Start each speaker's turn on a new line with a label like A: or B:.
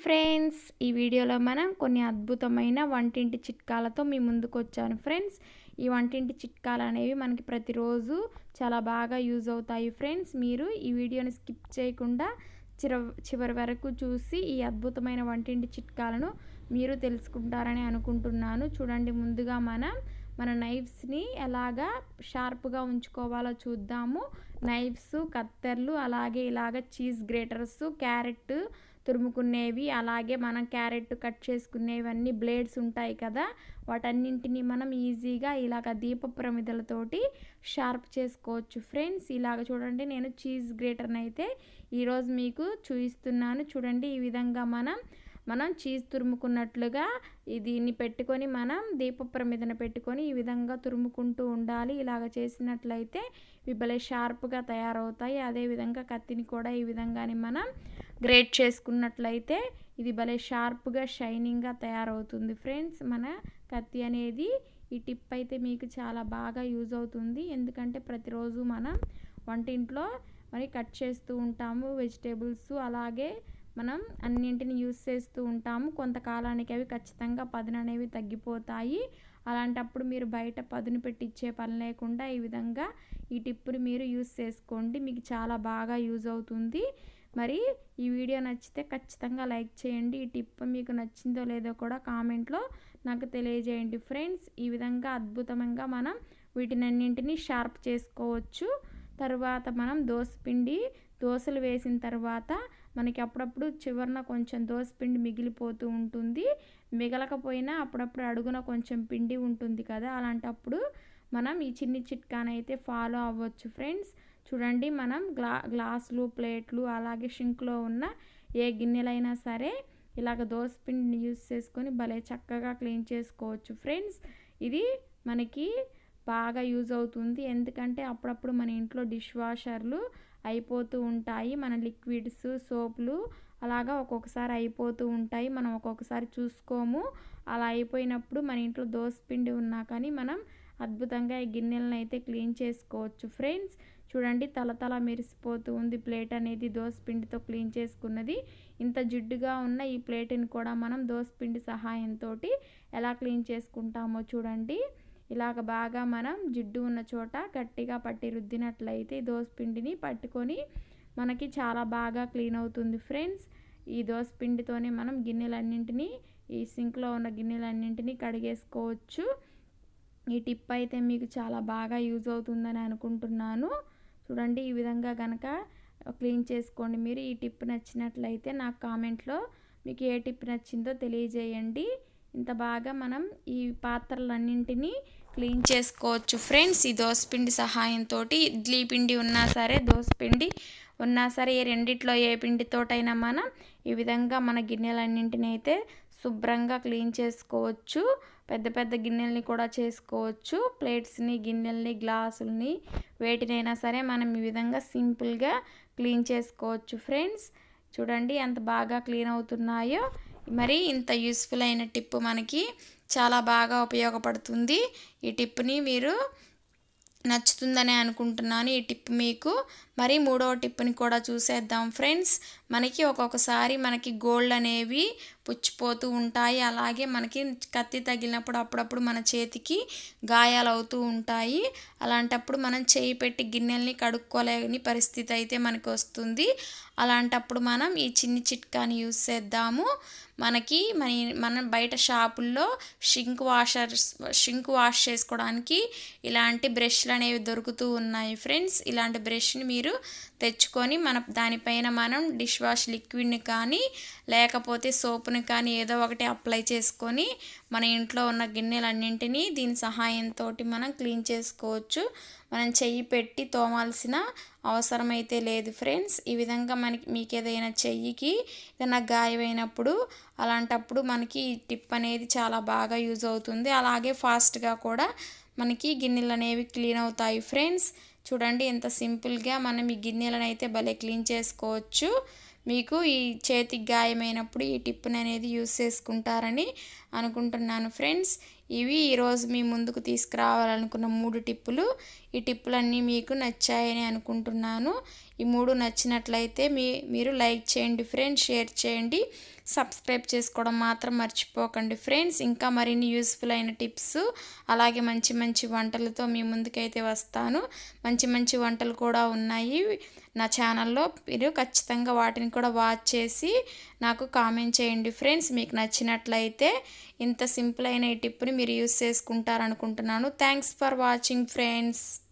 A: friends ఈ వీడియోలో మనం కొన్ని అద్భుతమైన వంటింటి చిట్కాలతో మీ ముందుకు వచ్చాను ఫ్రెండ్స్ ఈ వంటింటి చిట్కాలు అనేవి మనకి ప్రతిరోజు చాలా బాగా యూజ్ అవుతాయి ఫ్రెండ్స్ మీరు ఈ వీడియోని స్కిప్ చేయకుండా చిర చివరి వరకు చూసి ఈ అద్భుతమైన వంటింటి చిట్కాలను మీరు తెలుసుకుంటారని అనుకుంటున్నాను చూడండి ముందుగా మనం మన నైఫ్స్ని ఎలాగా షార్ప్గా ఉంచుకోవాలో చూద్దాము నైఫ్స్ కత్తెర్లు అలాగే ఇలాగ చీజ్ గ్రేటర్స్ క్యారెట్ తురుముకునేవి అలాగే మనం క్యారెట్ కట్ చేసుకునేవన్నీ బ్లేడ్స్ ఉంటాయి కదా వాటన్నింటినీ మనం ఈజీగా ఇలాగ దీప ప్రమిదలతోటి షార్ప్ చేసుకోవచ్చు ఫ్రెండ్స్ ఇలాగ చూడండి నేను చీజ్ గ్రేటర్ని అయితే ఈరోజు మీకు చూపిస్తున్నాను చూడండి ఈ విధంగా మనం మనం చీజ్ తురుముకున్నట్లుగా దీన్ని పెట్టుకొని మనం దీప ప్రమిదన పెట్టుకొని ఈ విధంగా తురుముకుంటూ ఉండాలి ఇలాగ చేసినట్లయితే ఇవి భలే షార్ప్గా తయారవుతాయి అదేవిధంగా కత్తిని కూడా ఈ విధంగానే మనం గ్రేట్ చేసుకున్నట్లయితే ఇది భలే షార్ప్గా షైనింగ్గా తయారవుతుంది ఫ్రెండ్స్ మన కత్తి అనేది ఈ టిప్ అయితే మీకు చాలా బాగా యూజ్ అవుతుంది ఎందుకంటే ప్రతిరోజు మనం వంటింట్లో మరి కట్ చేస్తూ ఉంటాము వెజిటేబుల్స్ అలాగే మనం అన్నింటిని యూస్ చేస్తూ ఉంటాము కొంతకాలానికి అవి ఖచ్చితంగా పదును అనేవి తగ్గిపోతాయి అలాంటప్పుడు మీరు బయట పదును పెట్టించే పని లేకుండా ఈ విధంగా ఈ టిప్పుని మీరు యూస్ చేసుకోండి మీకు చాలా బాగా యూజ్ అవుతుంది మరి ఈ వీడియో నచ్చితే ఖచ్చితంగా లైక్ చేయండి ఈ టిప్ మీకు నచ్చిందో లేదో కూడా కామెంట్లో నాకు తెలియజేయండి ఫ్రెండ్స్ ఈ విధంగా అద్భుతంగా మనం వీటినన్నింటినీ షార్ప్ చేసుకోవచ్చు తర్వాత మనం దోసపిండి దోశలు వేసిన తర్వాత మనకి అప్పుడప్పుడు చివరన కొంచెం దోసపిండి మిగిలిపోతూ ఉంటుంది మిగలకపోయినా అప్పుడప్పుడు అడుగున కొంచెం పిండి ఉంటుంది కదా అలాంటప్పుడు మనం ఈ చిన్ని చిట్కానైతే ఫాలో అవ్వచ్చు ఫ్రెండ్స్ చూడండి మనం గ్లా గ్లాసులు ప్లేట్లు అలాగే షింక్లో ఉన్న ఏ గిన్నెలైనా సరే ఇలాగ దోసపిండిని యూస్ చేసుకొని భలే చక్కగా క్లీన్ చేసుకోవచ్చు ఫ్రెండ్స్ ఇది మనకి బాగా యూజ్ అవుతుంది ఎందుకంటే అప్పుడప్పుడు మన ఇంట్లో డిష్ వాషర్లు అయిపోతూ ఉంటాయి మన లిక్విడ్స్ సోపులు అలాగా ఒక్కొక్కసారి అయిపోతూ ఉంటాయి మనం ఒక్కొక్కసారి చూసుకోము అలా అయిపోయినప్పుడు మన ఇంట్లో దోసపిండి ఉన్నా కానీ మనం అద్భుతంగా ఈ గిన్నెలను అయితే క్లీన్ చేసుకోవచ్చు ఫ్రెండ్స్ చూడండి తలతల మెరిసిపోతూ ఉంది ప్లేట్ అనేది దోసపిండితో క్లీన్ చేసుకున్నది ఇంత జిడ్డుగా ఉన్న ఈ ప్లేట్ని కూడా మనం దోసపిండి సహాయంతో ఎలా క్లీన్ చేసుకుంటామో చూడండి ఇలాగ బాగా మనం జిడ్డు ఉన్న చోట గట్టిగా పట్టి రుద్దినట్లయితే దోసపిండిని పట్టుకొని మనకి చాలా బాగా క్లీన్ అవుతుంది ఫ్రెండ్స్ ఈ దోసపిండితోనే మనం గిన్నెలన్నింటినీ ఈ సింక్లో ఉన్న గిన్నెలన్నింటినీ కడిగేసుకోవచ్చు ఈ టిప్ అయితే మీకు చాలా బాగా యూజ్ అవుతుందని అనుకుంటున్నాను చూడండి ఈ విధంగా కనుక క్లీన్ చేసుకోండి మీరు ఈ టిప్ నచ్చినట్లయితే నాకు కామెంట్లో మీకు ఏ టిప్ నచ్చిందో తెలియజేయండి ఇంత బాగా మనం ఈ పాత్రలన్నింటినీ క్లీన్ చేసుకోవచ్చు ఫ్రెండ్స్ ఈ దోసపిండి సహాయంతో ఇడ్లీ పిండి ఉన్నా సరే దోసపిండి ఉన్నా సరే ఈ రెండిట్లో ఏ పిండితోటైనా మనం ఈ విధంగా మన గిన్నెలన్నింటినీ అయితే శుభ్రంగా క్లీన్ చేసుకోవచ్చు పెద్ద పెద్ద గిన్నెల్ని కూడా చేసుకోవచ్చు ప్లేట్స్ని గిన్నెల్ని గ్లాసుల్ని వేటినైనా సరే మనం ఈ విధంగా సింపుల్గా క్లీన్ చేసుకోవచ్చు ఫ్రెండ్స్ చూడండి ఎంత బాగా క్లీన్ అవుతున్నాయో మరి ఇంత యూస్ఫుల్ అయిన టిప్ మనకి చాలా బాగా ఉపయోగపడుతుంది ఈ టిప్ని మీరు నచ్చుతుందని అనుకుంటున్నాను ఈ టిప్ మీకు మరి మూడవ టిప్ని కూడా చూసేద్దాం ఫ్రెండ్స్ మనకి ఒక్కొక్కసారి మనకి గోల్డ్ అనేవి పుచ్చిపోతూ ఉంటాయి అలాగే మనకి కత్తి తగిలినప్పుడు అప్పుడప్పుడు మన చేతికి గాయాలు అవుతూ ఉంటాయి అలాంటప్పుడు మనం చేయి పెట్టి గిన్నెల్ని కడుక్కోలేని పరిస్థితి అయితే మనకు వస్తుంది అలాంటప్పుడు మనం ఈ చిన్ని చిట్కాని యూస్ చేద్దాము మనకి మన మన బయట షాపుల్లో షింక్ వాషర్స్ షింక్ వాష్ చేసుకోవడానికి ఇలాంటి బ్రష్లు అనేవి దొరుకుతూ ఉన్నాయి ఫ్రెండ్స్ ఇలాంటి బ్రష్ని మీరు తెచ్చుకొని మన దానిపైన మనం డిష్ వాష్ లిక్విడ్ని కానీ లేకపోతే సోపుని కానీ ఏదో ఒకటి అప్లై చేసుకొని మన ఇంట్లో ఉన్న గిన్నెలన్నింటినీ దీని సహాయంతో మనం క్లీన్ చేసుకోవచ్చు మనం చెయ్యి పెట్టి తోమాల్సిన అవసరం అయితే లేదు ఫ్రెండ్స్ ఈ విధంగా మనకి మీకు ఏదైనా చెయ్యికి ఏదైనా గాయమైనప్పుడు అలాంటప్పుడు మనకి ఈ టిప్ అనేది చాలా బాగా యూజ్ అవుతుంది అలాగే ఫాస్ట్గా కూడా మనకి గిన్నెలు అనేవి క్లీన్ అవుతాయి ఫ్రెండ్స్ చూడండి ఎంత సింపుల్గా మనం ఈ గిన్నెలను అయితే భలే క్లీన్ చేసుకోవచ్చు మీకు ఈ చేతికి గాయమైనప్పుడు ఈ టిప్ని అనేది యూస్ చేసుకుంటారని అనుకుంటున్నాను ఫ్రెండ్స్ ఇవి ఈరోజు మీ ముందుకు తీసుకురావాలనుకున్న మూడు టిప్పులు ఈ టిప్పులన్నీ మీకు నచ్చాయని అనుకుంటున్నాను ఈ మూడు నచ్చినట్లయితే మీ మీరు లైక్ చేయండి ఫ్రెండ్స్ షేర్ చేయండి సబ్స్క్రైబ్ చేసుకోవడం మాత్రం మర్చిపోకండి ఫ్రెండ్స్ ఇంకా మరిన్ని యూస్ఫుల్ అయిన టిప్స్ అలాగే మంచి మంచి వంటలతో మీ ముందుకైతే వస్తాను మంచి మంచి వంటలు కూడా ఉన్నాయి నా ఛానల్లో మీరు ఖచ్చితంగా వాటిని కూడా వాచ్ చేసి నాకు కామెంట్ చేయండి ఫ్రెండ్స్ మీకు నచ్చినట్లయితే ఇంత సింపుల్ అయిన ఈ టిప్ని మీరు యూస్ చేసుకుంటారనుకుంటున్నాను థ్యాంక్స్ ఫర్ వాచింగ్ ఫ్రెండ్స్